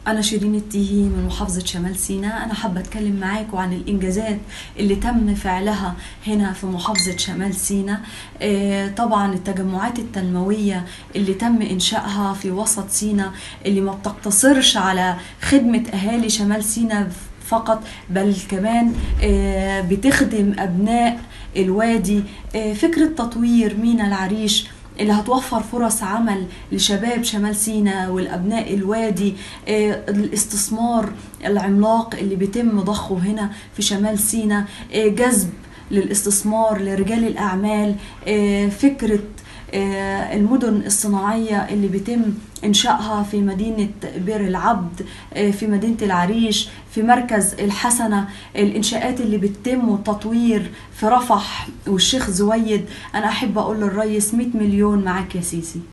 أنا شيرين التيهي من محافظة شمال سيناء أنا حابة أتكلم معاكم عن الإنجازات اللي تم فعلها هنا في محافظة شمال سيناء آه، طبعا التجمعات التنموية اللي تم إنشائها في وسط سيناء اللي ما بتقتصرش على خدمة أهالي شمال سيناء فقط بل كمان آه، بتخدم أبناء الوادي آه، فكرة تطوير مينا العريش اللي هتوفر فرص عمل لشباب شمال سيناء والابناء الوادي آه، الاستثمار العملاق اللي بيتم ضخه هنا في شمال سيناء آه، جذب للاستثمار لرجال الاعمال آه، فكره آه، المدن الصناعية اللي بيتم إنشائها في مدينة بئر العبد آه، في مدينة العريش في مركز الحسنة الإنشاءات اللي بتتم وتطوير في رفح والشيخ زويد أنا أحب أقول للريس 100 مليون معاك يا سيسي